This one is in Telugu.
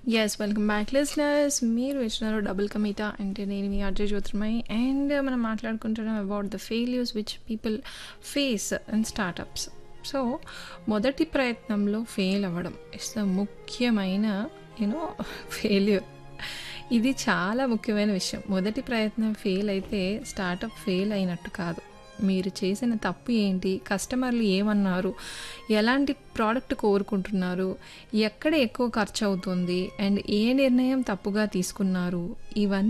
ఎస్ వెల్కమ్ బ్యాక్ లిస్నర్స్ మీరు ఇచ్చినారు డబుల్ కమిటా అంటే నేను మీ అజయ్ జ్యోతిర్మయ్ అండ్ మనం మాట్లాడుకుంటున్నాం about the failures which people face in startups so మొదటి ప్రయత్నంలో ఫెయిల్ అవ్వడం ఇట్స్ ద ముఖ్యమైన యూనో ఫెయిల్యూర్ ఇది చాలా ముఖ్యమైన విషయం మొదటి ప్రయత్నం ఫెయిల్ అయితే స్టార్టప్ ఫెయిల్ అయినట్టు కాదు మీరు చేసిన తప్పు ఏంటి కస్టమర్లు ఏమన్నారు ఎలాంటి ప్రోడక్ట్ కోరుకుంటున్నారు ఎక్కడ ఎక్కువ ఖర్చు అవుతుంది అండ్ ఏ నిర్ణయం తప్పుగా తీసుకున్నారు ఇవన్నీ